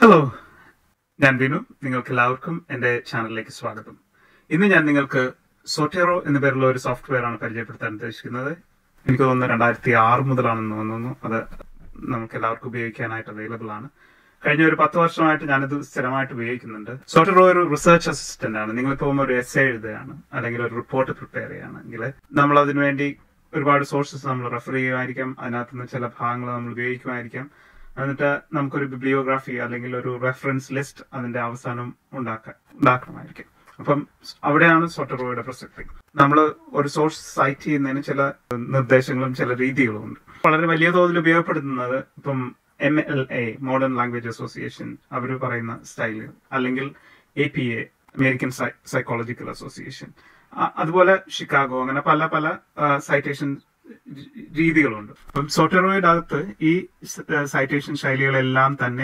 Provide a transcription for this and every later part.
Hello ഞാൻ വിനു നിങ്ങൾക്ക് എല്ലാവർക്കും എന്റെ ചാനലിലേക്ക് സ്വാഗതം ഇന്ന് ഞാൻ നിങ്ങൾക്ക് സോറ്റേറോ എന്ന പേരുള്ള ഒരു സോഫ്റ്റ്വെയർ ആണ് പരിചയപ്പെടുത്താൻ ഉദ്ദേശിക്കുന്നത് എനിക്ക് തോന്നുന്നു രണ്ടായിരത്തി ആറ് മുതലാണെന്ന് തോന്നുന്നു അത് നമുക്ക് എല്ലാവർക്കും ഉപയോഗിക്കാനായിട്ട് അവൈലബിൾ ആണ് കഴിഞ്ഞ ഒരു പത്ത് വർഷമായിട്ട് ഞാനിത് സ്ഥിരമായിട്ട് ഉപയോഗിക്കുന്നുണ്ട് സോഫ്റ്റ്വെയർ ഒരു റിസർച്ച് അസിസ്റ്റന്റ് ആണ് നിങ്ങളിപ്പോൾ ഒരു എസ് എഴുതുകയാണ് അല്ലെങ്കിൽ ഒരു റിപ്പോർട്ട് പ്രിപ്പയർ ചെയ്യുകയാണെങ്കിൽ നമ്മൾ അതിനുവേണ്ടി ഒരുപാട് സോഴ്സസ് നമ്മൾ റെഫർ ചെയ്യുമായിരിക്കാം അതിനകത്ത് നിന്ന് ചില ഭാഗങ്ങൾ നമ്മൾ ഉപയോഗിക്കുമായിരിക്കാം എന്നിട്ട് നമുക്കൊരു ബിബ്ലിയോഗ്രാഫി അല്ലെങ്കിൽ ഒരു റെഫറൻസ് ലിസ്റ്റ് അതിന്റെ അവസാനം ഉണ്ടാക്കാൻ ഉണ്ടാക്കണമായിരിക്കും അപ്പം അവിടെയാണ് സോട്ടറോയുടെ പ്രസക്തി നമ്മൾ ഒരു സോഴ്സ് സൈറ്റ് ചെയ്യുന്നതിന് ചില നിർദ്ദേശങ്ങളും ചില രീതികളും ഉണ്ട് വളരെ വലിയ തോതിൽ ഉപയോഗപ്പെടുത്തുന്നത് ഇപ്പം M L A modern language association അവർ പറയുന്ന സ്റ്റൈല് അല്ലെങ്കിൽ A P A American psychological association അതുപോലെ ഷിക്കാഗോ അങ്ങനെ പല പല സൈറ്റേഷൻ രീതികളുണ്ട് അപ്പം സോട്ടറോയുടെ അകത്ത് ഈ സൈറ്റേഷൻ ശൈലികളെല്ലാം തന്നെ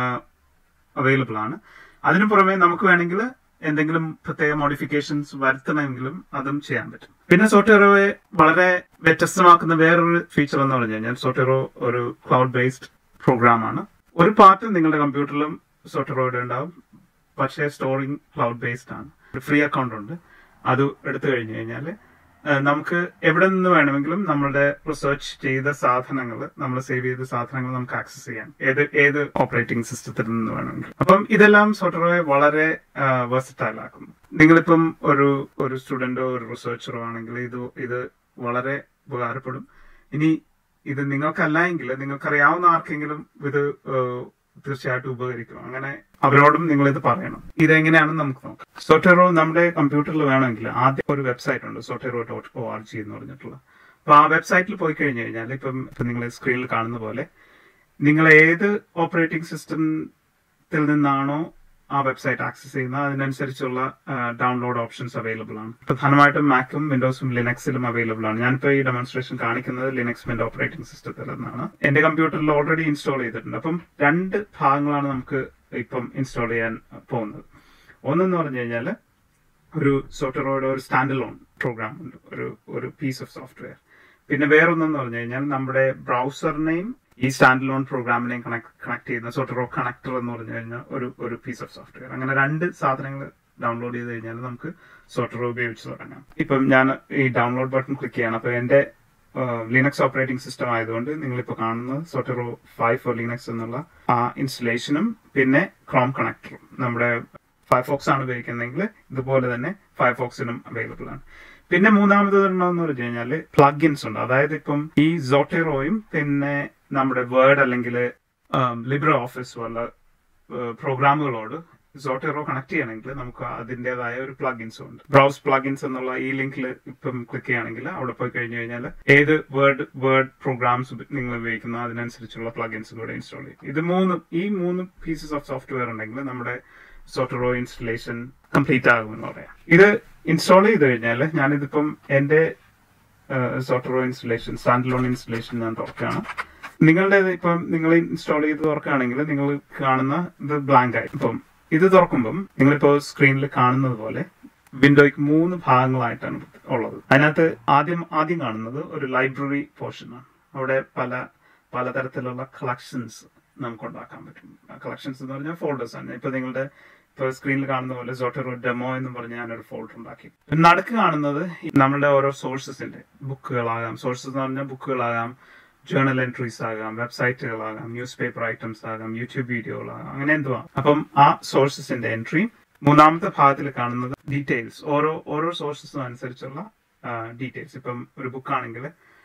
അവൈലബിൾ ആണ് അതിനു പുറമെ നമുക്ക് വേണമെങ്കിൽ എന്തെങ്കിലും പ്രത്യേക മോഡിഫിക്കേഷൻസ് വരുത്തണമെങ്കിലും അതും ചെയ്യാൻ പറ്റും പിന്നെ സോട്ടേറോയെ വളരെ വ്യത്യസ്തമാക്കുന്ന വേറൊരു ഫീച്ചർ എന്ന് പറഞ്ഞു കഴിഞ്ഞാൽ സോട്ടേറോ ഒരു ക്ലൗഡ് ബേസ്ഡ് പ്രോഗ്രാം ആണ് ഒരു പാർട്ട് നിങ്ങളുടെ കമ്പ്യൂട്ടറിലും സോട്ടറോയുടെ ഉണ്ടാവും പക്ഷേ സ്റ്റോറിംഗ് ക്ലൗഡ് ബേസ്ഡ് ആണ് ഒരു ഫ്രീ അക്കൗണ്ട് ഉണ്ട് അത് എടുത്തു കഴിഞ്ഞു കഴിഞ്ഞാൽ നമുക്ക് എവിടെ നിന്ന് വേണമെങ്കിലും നമ്മളുടെ റിസർച്ച് ചെയ്ത സാധനങ്ങൾ നമ്മൾ സേവ് ചെയ്ത സാധനങ്ങൾ നമുക്ക് ആക്സസ് ചെയ്യാം ഏത് ഏത് ഓപ്പറേറ്റിംഗ് സിസ്റ്റത്തിൽ നിന്ന് വേണമെങ്കിലും അപ്പം ഇതെല്ലാം സോട്ടറോയെ വളരെ വെർസറ്റൈൽ ആക്കുന്നു നിങ്ങളിപ്പം ഒരു ഒരു സ്റ്റുഡന്റോ ഒരു റിസർച്ചറോ ആണെങ്കിൽ ഇത് ഇത് വളരെ ഉപകാരപ്പെടും ഇനി ഇത് നിങ്ങൾക്കല്ല എങ്കിൽ നിങ്ങൾക്കറിയാവുന്ന ആർക്കെങ്കിലും ഇത് തീർച്ചയായിട്ടും ഉപകരിക്കും അങ്ങനെ അവരോടും നിങ്ങൾ ഇത് പറയണം ഇതെങ്ങനെയാണെന്ന് നമുക്ക് നോക്കാം സോട്ടേറോ നമ്മുടെ കമ്പ്യൂട്ടറിൽ വേണമെങ്കിൽ ആദ്യം ഒരു വെബ്സൈറ്റ് ഉണ്ട് Zotero dot O R G എന്ന് പറഞ്ഞിട്ടുള്ള അപ്പൊ ആ വെബ്സൈറ്റിൽ പോയി കഴിഞ്ഞു കഴിഞ്ഞാൽ ഇപ്പം ഇപ്പം നിങ്ങൾ സ്ക്രീനിൽ കാണുന്ന പോലെ നിങ്ങൾ ഏത് ഓപ്പറേറ്റിംഗ് സിസ്റ്റത്തിൽ നിന്നാണോ ആ വെബ്സൈറ്റ് ആക്സസ് ചെയ്യുന്നത് അതിനനുസരിച്ചുള്ള ഡൗൺലോഡ് ഓപ്ഷൻസ് അവൈലബിൾ ആണ് പ്രധാനമായിട്ടും മാക്കും വിൻഡോസും ലിനക്സിലും അവൈലബിൾ ആണ് ഞാനിപ്പോൾ ഈ ഡെമോൺസ്ട്രേഷൻ കാണിക്കുന്നത് ലിനക്സ് മെന്റ് ഓപ്പറേറ്റിംഗ് സിസ്റ്റത്തിൽ നിന്നാണ് എന്റെ കമ്പ്യൂട്ടറിൽ ഓൾറെഡി ഇൻസ്റ്റാൾ ചെയ്തിട്ടുണ്ട് അപ്പം രണ്ട് ഭാഗങ്ങളാണ് നമുക്ക് ഇപ്പം ഇൻസ്റ്റാൾ ചെയ്യാൻ പോകുന്നത് ഒന്നെന്ന് പറഞ്ഞു കഴിഞ്ഞാൽ ഒരു സോഫ്റ്റ്വെയറോടെ ഒരു സ്റ്റാൻഡ് ലോൺ പ്രോഗ്രാം ഉണ്ട് ഒരു ഒരു പീസ് ഓഫ് സോഫ്റ്റ്വെയർ പിന്നെ വേറൊന്നെന്ന് പറഞ്ഞു കഴിഞ്ഞാൽ നമ്മുടെ ബ്രൗസറിനെയും ഈ സ്റ്റാൻഡ് ലോൺ പ്രോഗ്രാമിനെയും കണക്ട് കണക്ട് ചെയ്യുന്ന സോട്ടറോ കണക്ടർ എന്ന് പറഞ്ഞു കഴിഞ്ഞാൽ ഒരു ഒരു പീസ് ഓഫ് സോഫ്റ്റ്വെയർ അങ്ങനെ രണ്ട് സാധനങ്ങൾ ഡൗൺലോഡ് ചെയ്ത് കഴിഞ്ഞാൽ നമുക്ക് സോട്ടറോ ഉപയോഗിച്ച് തുടങ്ങാം ഇപ്പം ഞാൻ ഈ ഡൗൺലോഡ് ബട്ടൺ ക്ലിക്ക് ചെയ്യണം അപ്പൊ എന്റെ ലിനക്സ് ഓപ്പറേറ്റിംഗ് സിസ്റ്റം ആയതുകൊണ്ട് നിങ്ങളിപ്പോൾ കാണുന്നത് സോട്ടറോ ഫൈവ് ഫോർ ലിനക്സ് എന്നുള്ള ആ ഇൻസ്റ്റലേഷനും പിന്നെ ക്രോം കണക്ടറും നമ്മുടെ ഫയർഫോക്സ് ആണ് ഉപയോഗിക്കുന്നതെങ്കിൽ ഇതുപോലെ തന്നെ ഫയർഫോക്സിനും അവൈലബിൾ ആണ് പിന്നെ മൂന്നാമത് എന്ന് പറഞ്ഞു കഴിഞ്ഞാൽ പ്ലഗിൻസ് ഉണ്ട് അതായത് ഇപ്പം ഈ സോട്ടേറോയും പിന്നെ നമ്മുടെ വേർഡ് അല്ലെങ്കിൽ ലിബ്ര ഓഫീസ് പോലുള്ള പ്രോഗ്രാമുകളോട് സോട്ടേറോ കണക്ട് ചെയ്യണമെങ്കിൽ നമുക്ക് അതിൻ്റെതായ ഒരു പ്ലഗിൻസും ഉണ്ട് ബ്രൗസ് പ്ലഗിൻസ് എന്നുള്ള ഈ ലിങ്കിൽ ഇപ്പം ക്ലിക്ക് ചെയ്യുകയാണെങ്കിൽ അവിടെ പോയി കഴിഞ്ഞു കഴിഞ്ഞാൽ ഏത് വേർഡ് വേർഡ് പ്രോഗ്രാംസ് നിങ്ങൾ ഉപയോഗിക്കുന്നോ അതിനനുസരിച്ചുള്ള പ്ലഗിൻസ് കൂടെ ഇൻസ്റ്റാൾ ചെയ്യും ഇത് മൂന്ന് ഈ മൂന്ന് പീസസ് ഓഫ് സോഫ്റ്റ്വെയർ ഉണ്ടെങ്കിൽ നമ്മുടെ സോഫ്റ്റ്വെയർ ഇൻസ്റ്റലേഷൻ കംപ്ലീറ്റ് ആകുമെന്ന് പറയാം ഇത് ഇൻസ്റ്റാൾ ചെയ്ത് കഴിഞ്ഞാൽ ഞാനിതിപ്പം എന്റെ software installation standalone installation ഞാൻ തുറക്കുകയാണ് നിങ്ങളുടെ ഇപ്പം നിങ്ങൾ ഇൻസ്റ്റാൾ ചെയ്ത് തുറക്കുകയാണെങ്കിൽ നിങ്ങൾ കാണുന്ന ഇത് ബ്ലാങ്ക് ആയി ഇപ്പം ഇത് തുറക്കുമ്പം നിങ്ങളിപ്പോ സ്ക്രീനിൽ കാണുന്നത് പോലെ വിൻഡോയ്ക്ക് മൂന്ന് ഭാഗങ്ങളായിട്ടാണ് ഉള്ളത് അതിനകത്ത് ആദ്യം ആദ്യം കാണുന്നത് ഒരു ലൈബ്രറി പോർഷനാണ് അവിടെ പല പലതരത്തിലുള്ള കളക്ഷൻസ് നമുക്ക് ഉണ്ടാക്കാൻ പറ്റും കളക്ഷൻസ് എന്ന് പറഞ്ഞാൽ ഫോൾഡേഴ്സ് ആണ് ഇപ്പൊ നിങ്ങളുടെ ഇപ്പൊ സ്ക്രീനിൽ കാണുന്ന പോലെ സോട്ടറോ ഡെമോ എന്ന് പറഞ്ഞ് ഞാനൊരു ഫോൾഡർ ഉണ്ടാക്കി നടുക്ക് കാണുന്നത് നമ്മുടെ ഓരോ സോഴ്സസിന്റെ ബുക്കുകളാകാം സോഴ്സസ് എന്ന് പറഞ്ഞാൽ ബുക്കുകളാകാം ജേർണൽ എൻട്രീസ് ആകാം വെബ്സൈറ്റുകളാകാം ന്യൂസ് പേപ്പർ ഐറ്റംസ് ആകാം യൂട്യൂബ് വീഡിയോകളാകാം അങ്ങനെ എന്തുവാ അപ്പം ആ സോഴ്സസിന്റെ എൻട്രി മൂന്നാമത്തെ ഭാഗത്തിൽ കാണുന്നത് ഡീറ്റെയിൽസ് ഓരോ ഓരോ സോഴ്സസും അനുസരിച്ചുള്ള ഡീറ്റെയിൽസ് ഇപ്പം ഒരു ബുക്കാണെങ്കിൽ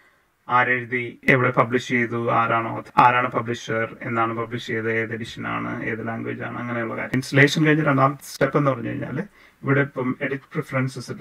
ആരെഴുതി എവിടെ പബ്ലിഷ് ചെയ്തു ആരാണോ ആരാണ് പബ്ലിഷർ എന്നാണ് പബ്ലിഷ് ചെയ്തത് ഏത് എഡിഷൻ ആണ് ഏത് ലാംഗ്വേജ് ആണ് അങ്ങനെയുള്ള കാര്യം ഇൻസ്റ്റലേഷൻ കഴിഞ്ഞ രണ്ടാമത്തെ സ്റ്റെപ്പ് എന്ന് പറഞ്ഞു കഴിഞ്ഞാൽ ഇവിടെ ഇപ്പം എഡിറ്റ് പ്രിഫറൻസസിൽ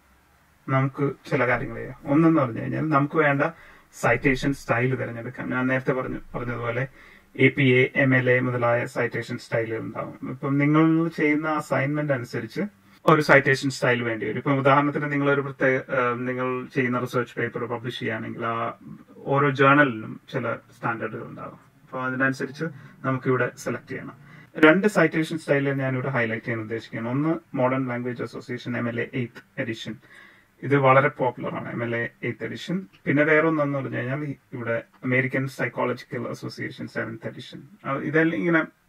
നമുക്ക് ചില കാര്യങ്ങൾ ചെയ്യാം ഒന്നെന്ന് പറഞ്ഞു കഴിഞ്ഞാൽ നമുക്ക് വേണ്ട സൈറ്റേഷൻ സ്റ്റൈൽ തിരഞ്ഞെടുക്കാം ഞാൻ നേരത്തെ പറഞ്ഞു പറഞ്ഞതുപോലെ A P A M L A മുതലായ സൈറ്റേഷൻ സ്റ്റൈലുകൾ ഉണ്ടാവും ഇപ്പം നിങ്ങൾ ചെയ്യുന്ന അസൈൻമെന്റ് അനുസരിച്ച് ഒരു സൈറ്റേഷൻ സ്റ്റൈൽ വേണ്ടി വരും ഇപ്പം ഉദാഹരണത്തിന് നിങ്ങൾ ഒരു പ്രത്യേക നിങ്ങൾ ചെയ്യുന്ന റിസർച്ച് പേപ്പർ പബ്ലിഷ് ചെയ്യുകയാണെങ്കിൽ ആ ഓരോ ജേർണലിനും ചില സ്റ്റാൻഡേർഡുകൾ ഉണ്ടാകും അപ്പോൾ അതിനനുസരിച്ച് നമുക്ക് ഇവിടെ സെലക്ട് ചെയ്യണം രണ്ട് സൈറ്റേഷൻ സ്റ്റൈലിൽ ഞാൻ ഇവിടെ ഹൈലൈറ്റ് ചെയ്യാൻ ഉദ്ദേശിക്കുകയാണ് ഒന്ന് modern language association M L A eighth edition ഇത് വളരെ പോപ്പുലർ ആണ് M L A eighth edition പിന്നെ വേറെ ഒന്നെന്ന് പറഞ്ഞു കഴിഞ്ഞാൽ ഇവിടെ American psychological association seventh edition ഇതെല്ലാം ഇങ്ങനെ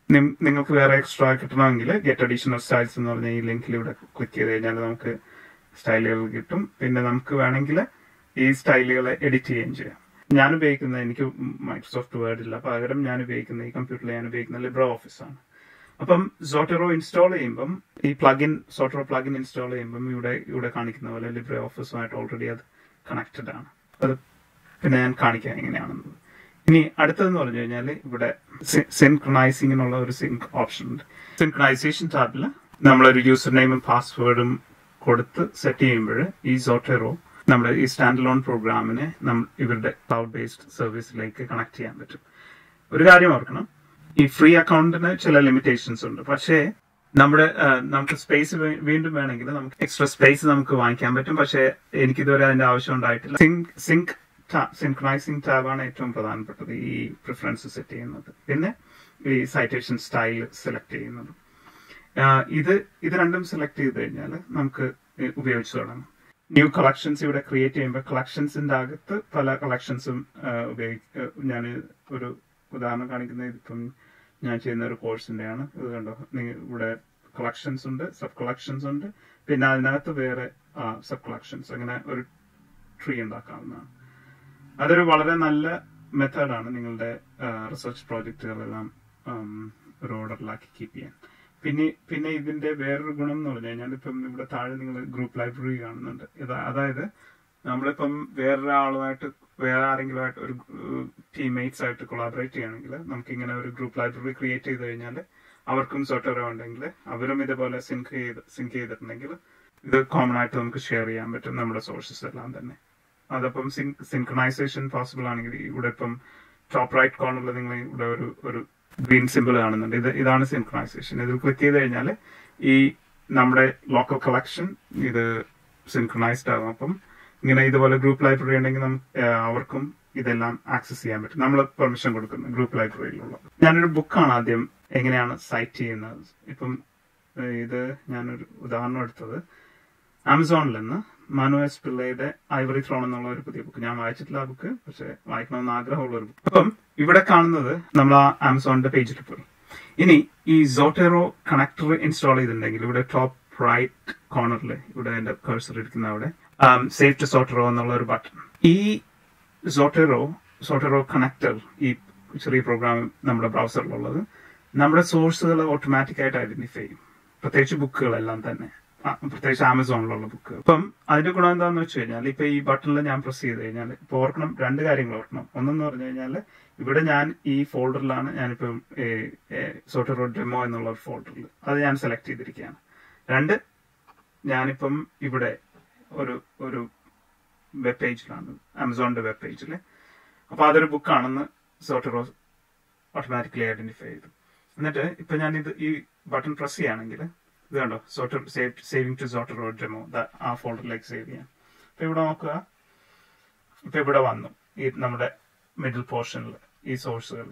നിം- നിങ്ങൾക്ക് വേറെ എക്സ്ട്രാ കിട്ടണമെങ്കിൽ ഗെറ്റ് അഡീഷണൽ സ്റ്റൈൽസ് എന്ന് പറഞ്ഞ ഈ ലിങ്കിൽ ഇവിടെ ക്ലിക്ക് ചെയ്ത് കഴിഞ്ഞാൽ നമുക്ക് സ്റ്റൈലുകൾ കിട്ടും പിന്നെ നമുക്ക് വേണമെങ്കിൽ ഈ സ്റ്റൈലുകൾ എഡിറ്റ് ചെയ്യുകയും ചെയ്യാം ഞാൻ ഉപയോഗിക്കുന്ന എനിക്ക് മൈക്രോസോഫ്റ്റ് വേർഡ് ഇല്ല പകരം ഞാൻ ഉപയോഗിക്കുന്ന ഈ കമ്പ്യൂട്ടറിൽ ഞാൻ ഉപയോഗിക്കുന്ന ലിബ്രോ ഓഫീസ് ആണ് അപ്പം സോട്ടറോ ഇൻസ്റ്റാൾ ചെയ്യുമ്പം ഈ പ്ലഗിൻ സോട്ടറോ പ്ലഗിൻ ഇൻസ്റ്റാൾ ചെയ്യുമ്പം ഇവിടെ ഇവിടെ കാണിക്കുന്ന പോലെ ലിബ്രോ ഓഫീസുമായിട്ട് ഓൾറെഡി അത് കണക്റ്റഡ് ആണ് അത് പിന്നെ ഞാൻ കാണിക്കാം എങ്ങനെയാണെന്നത് ഇനി അടുത്തതെന്ന് പറഞ്ഞു കഴിഞ്ഞാൽ ഇവിടെ സിൻക്രണൈസിങ്ങിനുള്ള ഒരു സിങ്ക് ഓപ്ഷൻ ഉണ്ട് സിൻക്രണൈസേഷൻ ടാബിൽ നമ്മളൊരു യൂസർ നെയിമും പാസ്വേഡും കൊടുത്ത് സെറ്റ് ചെയ്യുമ്പോൾ ഈ സോട്ടറോ നമ്മുടെ ഈ സ്റ്റാൻഡ് ലോൺ പ്രോഗ്രാമിനെ നമ്മൾ ഇവരുടെ ക്ലൗഡ് ബേസ്ഡ് സർവീസിലേക്ക് കണക്ട് ചെയ്യാൻ പറ്റും ഒരു കാര്യം ഓർക്കണം ഈ ഫ്രീ അക്കൗണ്ടിന് ചില ലിമിറ്റേഷൻസ് ഉണ്ട് പക്ഷേ നമ്മുടെ ആ, നമുക്ക് സ്പേസ് വീണ്ടും വേണമെങ്കിൽ നമുക്ക് എക്സ്ട്രാ സ്പേസ് നമുക്ക് വാങ്ങിക്കാൻ പറ്റും പക്ഷേ എനിക്കിതുവരെ അതിന്റെ ആവശ്യം ഉണ്ടായിട്ടില്ല സിങ്ക് സിങ്ക് സിൻക്രണൈസിംഗ് ടാബാണ് ഏറ്റവും പ്രധാനപ്പെട്ടത് ഈ പ്രിഫറൻസ് സെറ്റ് ചെയ്യുന്നത് പിന്നെ ഈ സൈറ്റേഷൻ സ്റ്റൈൽ സെലക്ട് ചെയ്യുന്നത് ആ, ഇത് ഇത് രണ്ടും സെലക്ട് ചെയ്ത് കഴിഞ്ഞാൽ നമുക്ക് ഉപയോഗിച്ചു തുടങ്ങാം ന്യൂ കളക്ഷൻസ് ഇവിടെ ക്രിയേറ്റ് ചെയ്യുമ്പോൾ കളക്ഷൻസിന്റെ അകത്ത് പല കളക്ഷൻസും ഉപയോഗിക്ക ഞാൻ ഒരു ഉദാഹരണം കാണിക്കുന്നത് ഇതിപ്പം ഞാൻ ചെയ്യുന്ന ഒരു കോഴ്സിന്റെ ആണ് ഇത് കണ്ടോ നിങ്ങ- ഇവിടെ കളക്ഷൻസ് ഉണ്ട് സബ് കളക്ഷൻസ് ഉണ്ട് പിന്നെ അതിനകത്ത് വേറെ സബ് കളക്ഷൻസ് അങ്ങനെ ഒരു ട്രീ ഉണ്ടാക്കാവുന്നതാണ് അതൊരു വളരെ നല്ല മെത്തേഡാണ് നിങ്ങളുടെ റിസർച്ച് പ്രോജക്റ്റുകളെല്ലാം ഉം, ഒരു ഓർഡറിലാക്കി കീപ്പ് ചെയ്യാൻ പിന്നെ പിന്നെ ഇതിന്റെ വേറൊരു ഗുണം എന്ന് പറഞ്ഞു കഴിഞ്ഞാൽ ഇപ്പം ഇവിടെ താഴെ നിങ്ങൾ ഗ്രൂപ്പ് ലൈബ്രറി കാണുന്നുണ്ട് ഇത് അതായത് നമ്മളിപ്പം വേറൊരാളുമായിട്ട് വേറെ ആരെങ്കിലും ആയിട്ട് ഒരു ടീംമേറ്റ്സ് ആയിട്ട് കൊളാബറേറ്റ് ചെയ്യണമെങ്കിൽ നമുക്ക് ഇങ്ങനെ ഒരു ഗ്രൂപ്പ് ലൈബ്രറി ക്രിയേറ്റ് ചെയ്ത് കഴിഞ്ഞാൽ അവർക്കും സോട്ടറോ ഉണ്ടെങ്കിൽ അവരും ഇതുപോലെ സിങ്ക് ചെയ്ത് സിങ്ക് ചെയ്തിട്ടുണ്ടെങ്കിൽ ഇത് കോമൺ ആയിട്ട് നമുക്ക് ഷെയർ ചെയ്യാൻ പറ്റും നമ്മുടെ സോഴ്സസ് എല്ലാം തന്നെ അതപ്പം സിൻക്രണൈസേഷൻ പോസിബിൾ ആണെങ്കിൽ ഇവിടെ ഇപ്പം ടോപ്പ് റൈറ്റ് കോർണറിൽ നിങ്ങൾ ഇവിടെ ഒരു ഒരു ഗ്രീൻ സിമ്പിൾ കാണുന്നുണ്ട് ഇത് ഇതാണ് സിൻക്രണൈസേഷൻ ഇതിൽ ക്ലിക്ക് ചെയ്ത് കഴിഞ്ഞാൽ ഈ നമ്മുടെ ലോക്കൽ കളക്ഷൻ ഇത് സിൻക്രണൈസ്ഡ് ആകും അപ്പം ഇങ്ങനെ ഇതുപോലെ ഗ്രൂപ്പ് ലൈബ്രറി ഉണ്ടെങ്കിൽ നമുക്ക് ഏഹ്, അവർക്കും ഇതെല്ലാം ആക്സസ് ചെയ്യാൻ പറ്റും നമ്മൾ പെർമിഷൻ കൊടുക്കുന്നു ഗ്രൂപ്പ് ലൈബ്രറിയിലുള്ള ഞാനൊരു ബുക്കാണ് ആദ്യം എങ്ങനെയാണ് സൈറ്റ് ചെയ്യുന്നത് ഇപ്പം ഏഹ്, ഇത് ഞാനൊരു ഉദാഹരണം എടുത്തത് ആമസോണിൽ നിന്ന് മനു എസ് പിള്ളയുടെ ഐവറി ത്രോൺ എന്നുള്ള ഒരു പുതിയ ബുക്ക് ഞാൻ വായിച്ചിട്ടില്ല ആ ബുക്ക് പക്ഷെ വായിക്കണമെന്ന് ആഗ്രഹമുള്ള ഒരു ബുക്ക് അപ്പം ഇവിടെ കാണുന്നത് നമ്മൾ ആ ആമസോണിന്റെ പേജിൽ പോയി ഇനി ഈ സോട്ടേറോ കണക്ടർ ഇൻസ്റ്റാൾ ചെയ്തിട്ടുണ്ടെങ്കിൽ ഇവിടെ ടോപ്പ് റൈറ്റ് കോർണറിൽ ഇവിടെ എന്റെ കഴ്സർ ഇരിക്കുന്ന അവിടെ സേവ് ടു സോട്ടറോ എന്നുള്ള ഒരു ബട്ടൺ ഈ സോട്ടേറോ സോട്ടേറോ കണക്ടർ ഈ ചെറിയ പ്രോഗ്രാം നമ്മുടെ ബ്രൗസറിലുള്ളത് നമ്മുടെ സോഴ്സുകൾ ഓട്ടോമാറ്റിക് ആയിട്ട് ഐഡന്റിഫൈ ചെയ്യും പ്രത്യേകിച്ച് ബുക്കുകളെല്ലാം തന്നെ ആ, പ്രത്യേകിച്ച് ആമസോണിലുള്ള ബുക്ക് അപ്പം അതിന്റെ ഗുണം എന്താണെന്ന് വെച്ച് കഴിഞ്ഞാൽ ഇപ്പൊ ഈ ബട്ടണിൽ ഞാൻ പ്രസ് ചെയ്ത് കഴിഞ്ഞാൽ ഇപ്പൊ ഓർക്കണം രണ്ട് കാര്യങ്ങൾ ഓർക്കണം ഒന്നെന്ന് പറഞ്ഞു കഴിഞ്ഞാൽ ഇവിടെ ഞാൻ ഈ ഫോൾഡറിലാണ് ഞാനിപ്പം സോട്ടറോ ഡെമോ എന്നുള്ള ഒരു ഫോൾഡറിൽ അത് ഞാൻ സെലക്ട് ചെയ്തിരിക്കുകയാണ് രണ്ട് ഞാനിപ്പം ഇവിടെ ഒരു ഒരു വെബ് പേജിലാണ് ആമസോണിന്റെ വെബ് പേജിൽ അപ്പൊ അതൊരു ബുക്കാണെന്ന് സോട്ടറോ ഓട്ടോമാറ്റിക്കലി ഐഡന്റിഫൈ ചെയ്തു എന്നിട്ട് ഇപ്പൊ ഞാൻ ഇത് ഈ ബട്ടൺ പ്രസ് ചെയ്യുകയാണെങ്കിൽ ഇത് കണ്ടോ Zotero save saving to Zotero demo ആ ഫോൾഡറിലേക്ക് സേവ് ചെയ്യാം അപ്പൊ ഇവിടെ നോക്കുക ഇപ്പൊ ഇവിടെ വന്നു ഈ നമ്മുടെ മിഡിൽ പോർഷനിൽ ഈ സോഴ്സുകൾ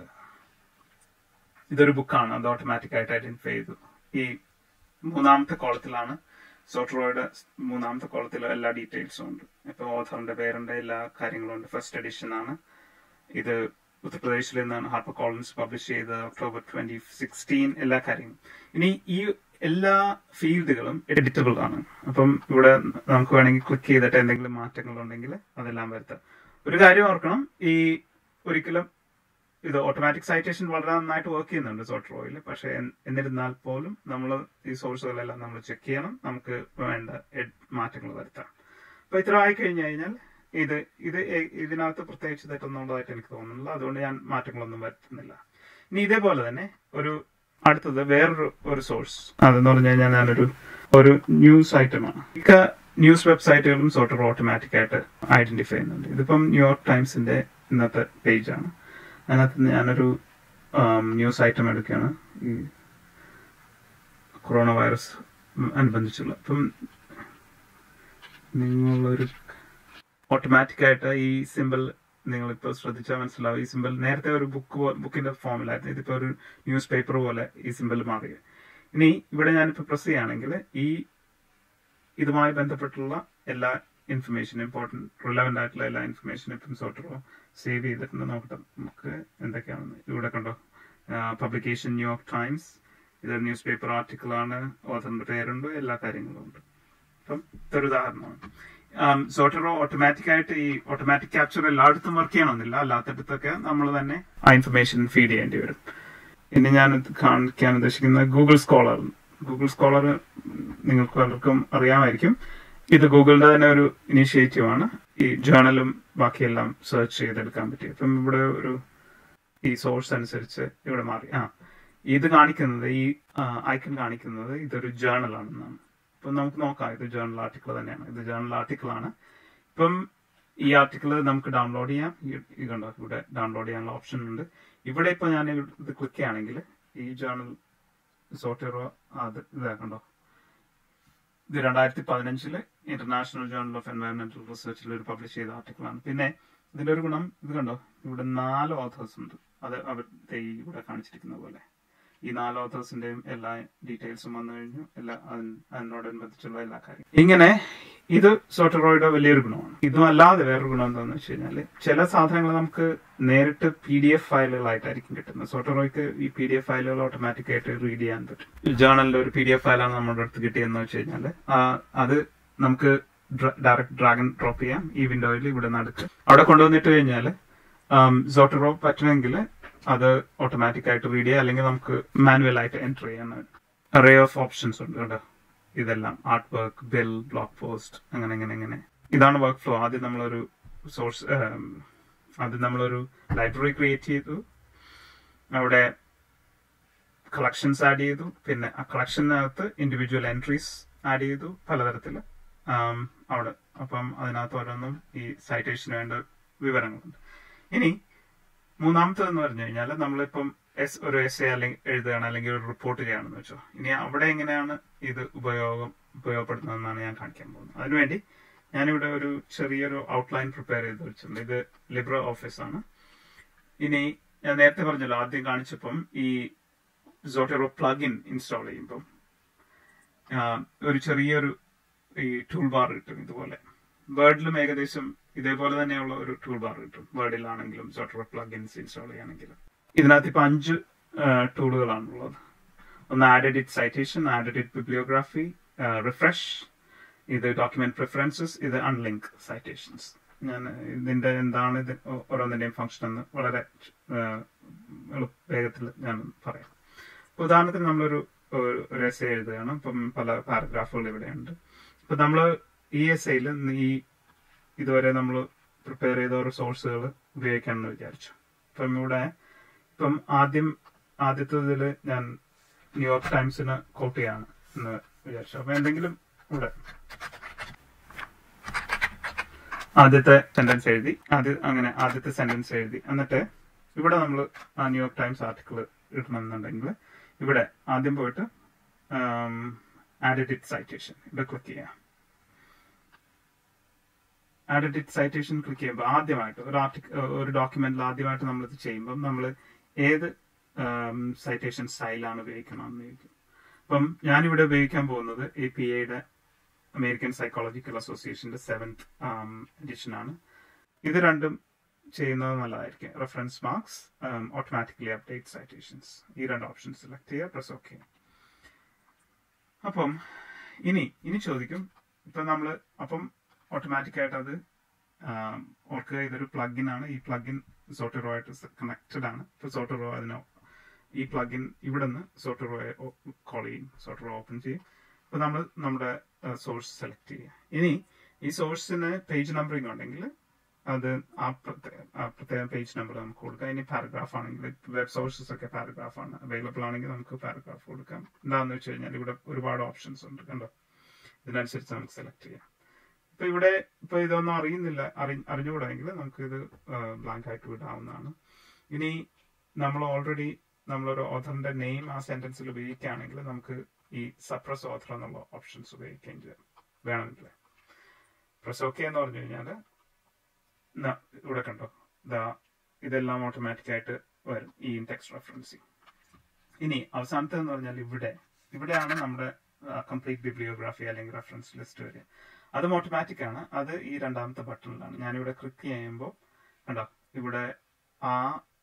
ഇതൊരു ബുക്കാണ് അത് ഓട്ടോമാറ്റിക് ആയിട്ട് ഐഡന്റിഫൈ ചെയ്തു ഈ മൂന്നാമത്തെ കോളത്തിലാണ് സോട്ടറോയുടെ മൂന്നാമത്തെ കോളത്തിൽ എല്ലാ ഡീറ്റെയിൽസും ഉണ്ട് ഇപ്പൊ ഓഥറിന്റെ പേരുണ്ട് എല്ലാ കാര്യങ്ങളും ഉണ്ട് ഫസ്റ്റ് എഡിഷൻ ആണ് ഇത് ഉത്തർപ്രദേശിൽ നിന്നാണ് ഹാർപ്പർ കോളൻസ് പബ്ലിഷ് ചെയ്ത ഒക്ടോബർ ട്വന്റി സിക്സ്റ്റീൻ എല്ലാ കാര്യങ്ങളും ഇനി ഈ എല്ലാ ഫീൽഡുകളും എഡിറ്റബിൾ ആണ് അപ്പം ഇവിടെ നമുക്ക് വേണമെങ്കിൽ ക്ലിക്ക് ചെയ്തിട്ട് എന്തെങ്കിലും മാറ്റങ്ങൾ ഉണ്ടെങ്കിൽ അതെല്ലാം വരുത്താം ഒരു കാര്യം ഓർക്കണം ഈ ഒരിക്കലും ഇത് ഓട്ടോമാറ്റിക് സൈറ്റേഷൻ വളരെ നന്നായിട്ട് വർക്ക് ചെയ്യുന്നുണ്ട് സോട്ടറോയിൽ പക്ഷെ en- എന്നിരുന്നാൽ പോലും നമ്മൾ ഈ സോഴ്സുകളെല്ലാം നമ്മൾ ചെക്ക് ചെയ്യണം നമുക്ക് വേണ്ട എഡ് മാറ്റങ്ങൾ വരുത്താം അപ്പൊ ഇത്ര ആയി കഴിഞ്ഞു കഴിഞ്ഞാൽ ഇത് ഇത് എ- ഇതിനകത്ത് പ്രത്യേകിച്ച് തെറ്റൊന്നുള്ളതായിട്ട് എനിക്ക് തോന്നുന്നില്ല അതുകൊണ്ട് ഞാൻ മാറ്റങ്ങളൊന്നും വരുത്തുന്നില്ല ഇനി ഇതേപോലെ തന്നെ ഒരു അടുത്തത് വേറൊരു ഒരു സോഴ്സ് അതെന്ന് പറഞ്ഞു കഴിഞ്ഞാൽ ഞാനൊരു ഒരു ന്യൂസ് ഐറ്റമാണ് മിക്ക ന്യൂസ് വെബ്സൈറ്റുകളും സോട്ടർ ഓട്ടോമാറ്റിക് ആയിട്ട് ഐഡന്റിഫൈ ചെയ്യുന്നുണ്ട് ഇതിപ്പം ന്യൂയോർക്ക് ടൈംസിന്റെ ഇന്നത്തെ പേജാണ് അതിനകത്ത് ഞാനൊരു ന്യൂസ് ഐറ്റം എടുക്കുകയാണ് ഈ കൊറോണ വൈറസ് അനുബന്ധിച്ചുള്ള അപ്പം നിങ്ങളൊരു ഓട്ടോമാറ്റിക് ആയിട്ട് ഈ സിമ്പിൾ നിങ്ങളിപ്പോൾ ശ്രദ്ധിച്ചാൽ മനസ്സിലാവും ഈ സിമ്പിൾ നേരത്തെ ഒരു ബുക്ക് ബുക്കിന്റെ ഫോമിലായിരുന്നു ഇതിപ്പോ ഒരു ന്യൂസ് പേപ്പർ പോലെ ഈ സിമ്പിൾ മാറി ഇനി ഇവിടെ ഞാനിപ്പോൾ പ്രസ് ചെയ്യുകയാണെങ്കിൽ ഈ ഇതുമായി ബന്ധപ്പെട്ടുള്ള എല്ലാ ഇൻഫർമേഷൻ ഇമ്പോർട്ടൻറ്റ് റിലവൻ്റ് ആയിട്ടുള്ള എല്ലാ ഇൻഫർമേഷനും ഇപ്പം സോട്ടറോ സേവ് ചെയ്തിട്ടുണ്ട് നോക്കട്ടെ നമുക്ക് എന്തൊക്കെയാണെന്ന് ഇവിടെ കണ്ടോ പബ്ലിക്കേഷൻ ന്യൂയോർക്ക് ടൈംസ് ഇതൊരു ന്യൂസ് പേപ്പർ ആർട്ടിക്കിൾ ആണ് ഓഥറിന്റെ പേരുണ്ട് എല്ലാ കാര്യങ്ങളും ഉണ്ട് അപ്പം ഇതൊരു ഉദാഹരണമാണ് സോട്ടറോ ഓട്ടോമാറ്റിക് ആയിട്ട് ഈ ഓട്ടോമാറ്റിക് ക്യാപ്ചർ എല്ലായിടത്തും വർക്ക് ചെയ്യണമെന്നില്ല അല്ലാത്തടത്തൊക്കെ നമ്മൾ തന്നെ ആ ഇൻഫർമേഷൻ ഫീഡ് ചെയ്യേണ്ടി വരും ഇനി ഞാൻ ഇത് കാണിക്കാൻ ഉദ്ദേശിക്കുന്നത് ഗൂഗിൾ സ്കോളർ ഗൂഗിൾ സ്കോളർ നിങ്ങൾക്ക് പലർക്കും അറിയാമായിരിക്കും ഇത് ഗൂഗിളിന്റെ തന്നെ ഒരു ഇനീഷ്യേറ്റീവ് ആണ് ഈ ജേണലും ബാക്കിയെല്ലാം സെർച്ച് ചെയ്തെടുക്കാൻ പറ്റി അപ്പം ഇവിടെ ഒരു ഈ സോഴ്സ് അനുസരിച്ച് ഇവിടെ മാറി ആ ഇത് കാണിക്കുന്നത് ഈ ഐക്കൺ കാണിക്കുന്നത് ഇതൊരു ജേണൽ ആണെന്നാണ് ഇപ്പം നമുക്ക് നോക്കാം ഇത് ജേണൽ ആർട്ടിക്കിൾ തന്നെയാണ് ഇത് ജേണൽ ആർട്ടിക്കിൾ ആണ് ഇപ്പം ഈ ആർട്ടിക്കിൾ നമുക്ക് ഡൗൺലോഡ് ചെയ്യാം ഈ- ഈ കണ്ടോ ഇവിടെ ഡൗൺലോഡ് ചെയ്യാനുള്ള ഓപ്ഷൻ ഉണ്ട് ഇവിടെ ഇപ്പൊ ഞാൻ ഇത് ക്ലിക്ക് ചെയ്യുകയാണെങ്കിൽ ഈ ജേണൽ സോഫ്റ്റ്വെയർ അത് ഇതാ കണ്ടോ ഇത് രണ്ടായിരത്തി പതിനഞ്ചില് ഇന്റർനാഷണൽ ജേണൽ ഓഫ് എൻവയറമെന്റൽ റിസർച്ചിൽ ഒരു പബ്ലിഷ് ചെയ്ത ആർട്ടിക്കിളാണ് പിന്നെ ഇതിന്റെ ഒരു ഗുണം ഇത് കണ്ടോ ഇവിടെ നാല് ഓഥേഴ്സ് ഉണ്ട് അത് അവർ ദേ ഈ ഇവിടെ കാണിച്ചിരിക്കുന്ന പോലെ ഈ നാല് ഓഥേഴ്സിന്റെയും എല്ലാ ഡീറ്റെയിൽസും വന്നു കഴിഞ്ഞു എല്ലാ അതിന് അതിനോടനുബന്ധിച്ചുള്ള എല്ലാ കാര്യം ഇങ്ങനെ ഇത് സോട്ടറോയുടെ വലിയൊരു ഗുണമാണ് ഇതും അല്ലാതെ വേറൊരു ഗുണം എന്താണെന്ന് വെച്ച് കഴിഞ്ഞാൽ ചില സാധനങ്ങൾ നമുക്ക് നേരിട്ട് പി ഡി എഫ് ഫയലുകളായിട്ടായിരിക്കും കിട്ടുന്നത് സോട്ടറോയ്ക്ക് ഈ പി ഡി എഫ് ഫയലുകൾ ഓട്ടോമാറ്റിക് ആയിട്ട് റീഡ് ചെയ്യാൻ പറ്റും ജേണലിന്റെ ഒരു പി ഡി എഫ് ഫയലാണ് നമ്മുടെ അടുത്ത് കിട്ടിയെന്ന് വെച്ച് കഴിഞ്ഞാൽ അത് നമുക്ക് ഡയറക്റ്റ് ഡ്രാഗൺ ഡ്രോപ്പ് ചെയ്യാം ഈ വിൻഡോയിൽ ഇവിടെ നടുക്ക് അവിടെ കൊണ്ടുവന്നിട്ട് കഴിഞ്ഞാൽ സോട്ടറോ പറ്റുമെങ്കിൽ അത് ഓട്ടോമാറ്റിക് ആയിട്ട് റീഡ് ചെയ്യാം അല്ലെങ്കിൽ നമുക്ക് മാനുവൽ ആയിട്ട് എൻറ്റർ ചെയ്യാൻ അറേ ഓഫ് ഓപ്ഷൻസ് ഉണ്ട് കേട്ടോ ഇതെല്ലാം art work bill blog post അങ്ങനെ അങ്ങനെ അങ്ങനെ ഇതാണ് വർക്ക് ഫ്ലോ ആദ്യം നമ്മളൊരു സോഴ്സ് ആദ്യം നമ്മളൊരു ലൈബ്രറി ക്രിയേറ്റ് ചെയ്തു അവിടെ കളക്ഷൻസ് ആഡ് ചെയ്തു പിന്നെ ആ കളക്ഷനകത്ത് ഇൻഡിവിജ്വൽ എൻട്രീസ് ആഡ് ചെയ്തു പലതരത്തിൽ അവിടെ അപ്പം അതിനകത്ത് ഓരോന്നും ഈ സൈറ്റേഷന് വേണ്ട വിവരങ്ങളുണ്ട് ഇനി മൂന്നാമത്തേന്ന് പറഞ്ഞു കഴിഞ്ഞാൽ നമ്മളിപ്പം എസ് ഒരു എസ് എ അല്ലെങ്കിൽ എഴുതുകയാണ് അല്ലെങ്കിൽ ഒരു റിപ്പോർട്ട് ചെയ്യുകയാണെന്ന് വെച്ചോ ഇനി അവിടെ എങ്ങനെയാണ് ഇത് ഉപയോഗം ഉപയോഗപ്പെടുത്തുന്നതെന്നാണ് ഞാൻ കാണിക്കാൻ പോകുന്നത് അതിനുവേണ്ടി ഞാനിവിടെ ഒരു ചെറിയൊരു ഔട്ട്ലൈൻ പ്രിപ്പയർ ചെയ്ത് വെച്ചിട്ടുണ്ട് ഇത് ലിബ്ര ഓഫീസ് ആണ് ഇനി ഞാൻ നേരത്തെ പറഞ്ഞല്ലോ ആദ്യം കാണിച്ചപ്പം ഈ സോട്ടറോ പ്ലഗിൻ ഇൻസ്റ്റാൾ ചെയ്യുമ്പം ആ, ഒരു ചെറിയൊരു ഈ ടൂൾ ബാർ കിട്ടും ഇതുപോലെ വേർഡിലും ഏകദേശം ഇതേപോലെ തന്നെയുള്ള ഒരു ടൂൾ ബാർ കിട്ടും വേർഡിലാണെങ്കിലും സോട്ടറോ പ്ലഗിൻസ് ഇൻസ്റ്റാൾ ചെയ്യുകയാണെങ്കിലും ഇതിനകത്ത് ഇപ്പൊ അഞ്ച് ടൂളുകളാണുള്ളത് ഒന്ന് add edit citation add edit bibliography refresh ഇത് ഡോക്യുമെന്റ് പ്രിഫറൻസസ് ഇത് അൺലിങ്ക് സൈറ്റേഷൻസ് ഞാൻ ഇതിന്റെ എന്താണ് ഇത് ഓരോന്നിന്റെയും ഫംഗ്ഷൻ എന്ന് വളരെ ആ, എളുപ്പ- വേഗത്തിൽ ഞാൻ പറയാം ഇപ്പൊ ഉദാഹരണത്തിന് നമ്മളൊരു ഒരു- ഒരു എസ് എഴുതുകയാണ് ഇപ്പം പല പാരഗ്രാഫുകൾ ഇവിടെയുണ്ട് ഇപ്പൊ നമ്മൾ ഈ എസ് ഐയിൽ ഈ ഇതുവരെ നമ്മൾ പ്രിപ്പയർ ചെയ്ത ഓരോ സോഴ്സുകൾ ഉപയോഗിക്കാമെന്ന് വിചാരിച്ചു ഇപ്പം ഇവിടെ ഇപ്പം ആദ്യം ആദ്യത്തെ ഇതിൽ ഞാൻ ന്യൂയോർക്ക് ടൈംസിന് കോട്ട് ചെയ്യാണ് എന്ന് വിചാരിച്ചു അപ്പൊ എന്തെങ്കിലും ഇവിടെ ആദ്യത്തെ സെന്റൻസ് എഴുതി ആദ്യ അങ്ങനെ ആദ്യത്തെ സെന്റൻസ് എഴുതി എന്നിട്ട് ഇവിടെ നമ്മൾ ആ ന്യൂയോർക്ക് ടൈംസ് ആർട്ടിക്കിൾ ഇടണമെന്നുണ്ടെങ്കിൽ ഇവിടെ ആദ്യം പോയിട്ട് ആഡഡ് ഇറ്റ് സൈറ്റേഷൻ ഇവിടെ ക്ലിക്ക് ചെയ്യാം ആഡഡ് ഇറ്റ് സൈറ്റേഷൻ ക്ലിക്ക് ചെയ്യുമ്പോൾ ആദ്യമായിട്ട് ഒരു ആർട്ടിക്കിൾ ഒരു ഡോക്യുമെന്റിൽ ആദ്യമായിട്ട് നമ്മൾ ഇത് ചെയ്യുമ്പോൾ നമ്മൾ ഏത് സൈറ്റേഷൻ സ്റ്റൈലാണ് ഉപയോഗിക്കണമെന്ന് ചോദിക്കും അപ്പം ഞാനിവിടെ ഉപയോഗിക്കാൻ പോകുന്നത് എ പി എയുടെ അമേരിക്കൻ സൈക്കോളജിക്കൽ അസോസിയേഷന്റെ സെവൻത് എഡിഷൻ ആണ് ഇത് രണ്ടും ചെയ്യുന്നത് നല്ലതായിരിക്കും reference marks automatically update citations ഈ രണ്ട് ഓപ്ഷൻ സെലക്ട് ചെയ്യുക പ്രസ് ഓക്കെ അപ്പം ഇനി ഇനി ചോദിക്കും ഇപ്പൊ നമ്മൾ അപ്പം ഓട്ടോമാറ്റിക് ആയിട്ട് അത് ആം, ഓർക്കുക ഇതൊരു പ്ലഗിൻ ആണ് ഈ പ്ലഗിൻ സോട്ടറോ ആയിട്ട് കണക്റ്റഡ് ആണ് ഇപ്പൊ സോട്ടറോ അതിന് ഈ പ്ലഗിൻ ഇവിടെ നിന്ന് സോട്ടറോയെ കോൾ ചെയ്യും സോട്ടറോ ഓപ്പൺ ചെയ്യും അപ്പൊ നമ്മൾ നമ്മുടെ സോഴ്സ് സെലക്ട് ചെയ്യുക ഇനി ഈ സോഴ്സിന് പേജ് നമ്പറിംഗ് ഉണ്ടെങ്കിൽ അത് ആ പ്രത്യേക ആ പ്രത്യേക പേജ് നമ്പർ നമുക്ക് കൊടുക്കാം ഇനി പാരഗ്രാഫ് ആണെങ്കിൽ വെബ് സോഴ്സസ് ഒക്കെ പാരഗ്രാഫ് ആണ് അവൈലബിൾ ആണെങ്കിൽ നമുക്ക് പാരഗ്രാഫ് കൊടുക്കാം എന്താണെന്ന് വെച്ച് കഴിഞ്ഞാൽ ഇവിടെ ഒരുപാട് ഓപ്ഷൻസ് ഉണ്ട് കണ്ടോ ഇതിനനുസരിച്ച് നമുക്ക് സെലക്ട് ചെയ്യാം ഇപ്പൊ ഇവിടെ ഇപ്പൊ ഇതൊന്നും അറിയുന്നില്ല അറി- അറിഞ്ഞുകൂടെങ്കിൽ നമുക്ക് ഇത് ബ്ലാങ്ക് ആയിട്ട് വിടാവുന്നതാണ് ഇനി നമ്മൾ ഓൾറെഡി നമ്മളൊരു ഓഥറിന്റെ നെയിം ആ സെന്റൻസിൽ ഉപയോഗിക്കുകയാണെങ്കിൽ നമുക്ക് ഈ സപ്രസ് ഓഥർ എന്നുള്ള ഓപ്ഷൻസ് ഉപയോഗിക്കുകയും ചെയ്യാം വേണമെങ്കിൽ പ്രസ് ഓക്കെ എന്ന് പറഞ്ഞു കഴിഞ്ഞാൽ ഇവിടെ കണ്ടോ ദാ ഇതെല്ലാം ഓട്ടോമാറ്റിക് ആയിട്ട് വരും ഈ ടെക്സ്റ്റ് റെഫറൻസിങ് ഇനി അവസാനത്തെ എന്ന് പറഞ്ഞാൽ ഇവിടെ ഇവിടെയാണ് നമ്മുടെ കംപ്ലീറ്റ് ബിബ്ലിയോഗ്രാഫി അല്ലെങ്കിൽ റെഫറൻസ് ലിസ്റ്റ് വരിക അതും ഓട്ടോമാറ്റിക് ആണ് അത് ഈ രണ്ടാമത്തെ ബട്ടണിലാണ് ഞാനിവിടെ ക്ലിക്ക് ചെയ്യുമ്പോൾ കണ്ടോ ഇവിടെ ആ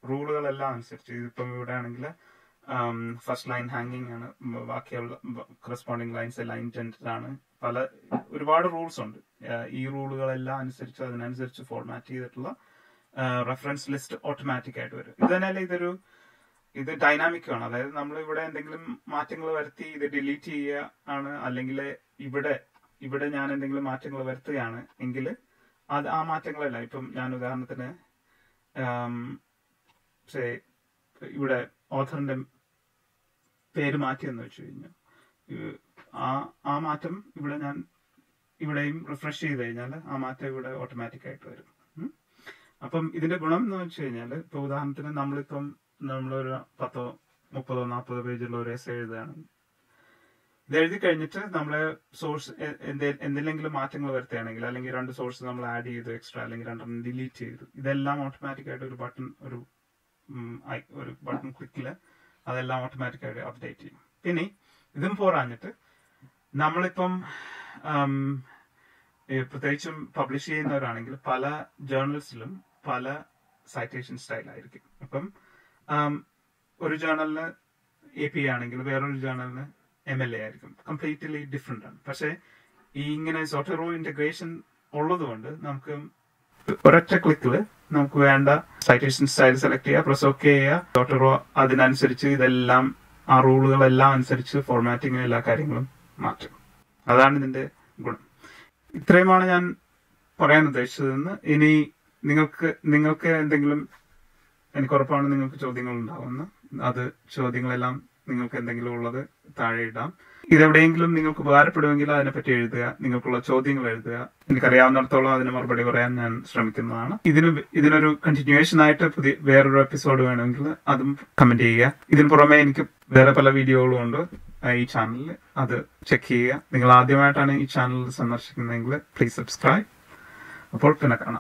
റൂളുകളെല്ലാം അനുസരിച്ച് ഇതിപ്പം ഇവിടെ ആണെങ്കിൽ ഫസ്റ്റ് ലൈൻ ഹാങ്ങിങ് ആണ് ഉം, ബാക്കിയുള്ള കറസ്പോണ്ടിങ് ലൈൻസ് എല്ലാം ഇന്റൻറ്റഡ് ആണ് പല ഒരുപാട് റൂൾസ് ഉണ്ട് ആ, ഈ റൂളുകളെല്ലാം അനുസരിച്ച് അതിനനുസരിച്ച് ഫോർമാറ്റ് ചെയ്തിട്ടുള്ള റെഫറൻസ് ലിസ്റ്റ് ഓട്ടോമാറ്റിക് ആയിട്ട് വരും ഇത് തന്നെയല്ല ഇതൊരു ഇത് ഡൈനാമിക് ആണ് അതായത് നമ്മൾ ഇവിടെ എന്തെങ്കിലും മാറ്റങ്ങൾ വരുത്തി ഇത് ഡിലീറ്റ് ചെയ്യുക ആണ് അല്ലെങ്കിൽ ഇവിടെ ഇവിടെ ഞാൻ എന്തെങ്കിലും മാറ്റങ്ങൾ വരുത്തുകയാണ് എങ്കിൽ അത് ആ മാറ്റങ്ങളല്ല ഇപ്പം ഞാൻ ഉദാഹരണത്തിന് ആം, say, ഇവിടെ ഓഥറിന്റെ പേര് മാറ്റിയെന്ന് വെച്ച് കഴിഞ്ഞാൽ ഈ- ആ ആ മാറ്റം ഇവിടെ ഞാൻ ഇവിടെയും റിഫ്രഷ് ചെയ്ത് കഴിഞ്ഞാൽ ആ മാറ്റം ഇവിടെ ഓട്ടോമാറ്റിക് ആയിട്ട് വരും ഉം. അപ്പം ഇതിന്റെ ഗുണം എന്ന് വെച്ച് കഴിഞ്ഞാൽ ഇപ്പൊ ഉദാഹരണത്തിന് നമ്മളിപ്പം നമ്മളൊരു പത്തോ മുപ്പതോ നാൽപ്പതോ പേജുള്ള ഒരു എസ് എഴുതുകയാണ് ഇത് എഴുതി കഴിഞ്ഞിട്ട് നമ്മളെ സോഴ്സ് എന്തെങ്കിലും മാറ്റങ്ങൾ വരുത്തുകയാണെങ്കിൽ അല്ലെങ്കിൽ രണ്ട് സോഴ്സ് നമ്മൾ ആഡ് ചെയ്തു എക്സ്ട്രാ അല്ലെങ്കിൽ രണ്ടെണ്ണം ഡിലീറ്റ് ചെയ്തു ഇതെല്ലാം ഓട്ടോമാറ്റിക് ആയിട്ട് ഒരു ബട്ടൺ ഒരു ഉം, ഐ- ഒരു ബട്ടൺ ക്ലിക്കിൽ അതെല്ലാം ഓട്ടോമാറ്റിക് ആയിട്ട് അപ്ഡേറ്റ് ചെയ്യും പിന്നെ ഇതും പോരാഞ്ഞിട്ട് നമ്മളിപ്പം ഉം, ഈ പ്രത്യേകിച്ചും പബ്ലിഷ് ചെയ്യുന്നവരാണെങ്കിൽ പല ജേർണൽസിലും പല സൈറ്റേഷൻ സ്റ്റൈൽ ആയിരിക്കും അപ്പം ഉം, ഒരു ജേർണലിന് എ പി ആണെങ്കിൽ വേറൊരു ജേർണലിന് എം എൽ എ ആയിരിക്കും കംപ്ലീറ്റ്ലി ഡിഫറെന്റ് ആണ് പക്ഷെ ഈ ഇങ്ങനെ സോട്ടറോ ഇന്റഗ്രേഷൻ ഉള്ളതുകൊണ്ട് നമുക്ക് ഒരൊറ്റ ക്ലിക്കിൽ നമുക്ക് വേണ്ട സൈറ്റേഷൻ സ്റ്റൈൽ സെലക്ട് ചെയ്യുക പ്രസ് ഓക്കെ ചെയ്യുക സോട്ടറോ അതിനനുസരിച്ച് ഇതെല്ലാം ആ റൂളുകളെല്ലാം അനുസരിച്ച് ഫോർമാറ്റിംഗ് എല്ലാ കാര്യങ്ങളും മാറ്റും അതാണ് ഇതിന്റെ ഗുണം ഇത്രയുമാണ് ഞാൻ പറയാൻ ഉദ്ദേശിച്ചതെന്ന് ഇനി നിങ്ങൾക്ക് നിങ്ങൾക്ക് എന്തെങ്കിലും എനിക്ക് ഉറപ്പാണ് നിങ്ങൾക്ക് ചോദ്യങ്ങൾ ഉണ്ടാവുമെന്ന് അത് ചോദ്യങ്ങളെല്ലാം നിങ്ങൾക്ക് എന്തെങ്കിലും ഉള്ളത് താഴെ ഇടാം ഇതെവിടെയെങ്കിലും നിങ്ങൾക്ക് ഉപകാരപ്പെടുമെങ്കിൽ അതിനെപ്പറ്റി എഴുതുക നിങ്ങൾക്കുള്ള ചോദ്യങ്ങൾ എഴുതുക എനിക്കറിയാവുന്നിടത്തോളം അതിന് മറുപടി പറയാൻ ഞാൻ ശ്രമിക്കുന്നതാണ് ഇതിന് ഇതിനൊരു കണ്ടിന്യൂവേഷൻ ആയിട്ട് പുതിയ വേറൊരു എപ്പിസോഡ് വേണമെങ്കിൽ അതും കമന്റ് ചെയ്യുക ഇതിന് പുറമെ എനിക്ക് വേറെ പല വീഡിയോകളും ഉണ്ട് ആ, ഈ ചാനലിൽ അത് ചെക്ക് ചെയ്യുക നിങ്ങൾ ആദ്യമായിട്ടാണ് ഈ ചാനൽ സന്ദർശിക്കുന്നതെങ്കിൽ പ്ലീസ് സബ്സ്ക്രൈബ് അപ്പോൾ പിന്നെ കാണാം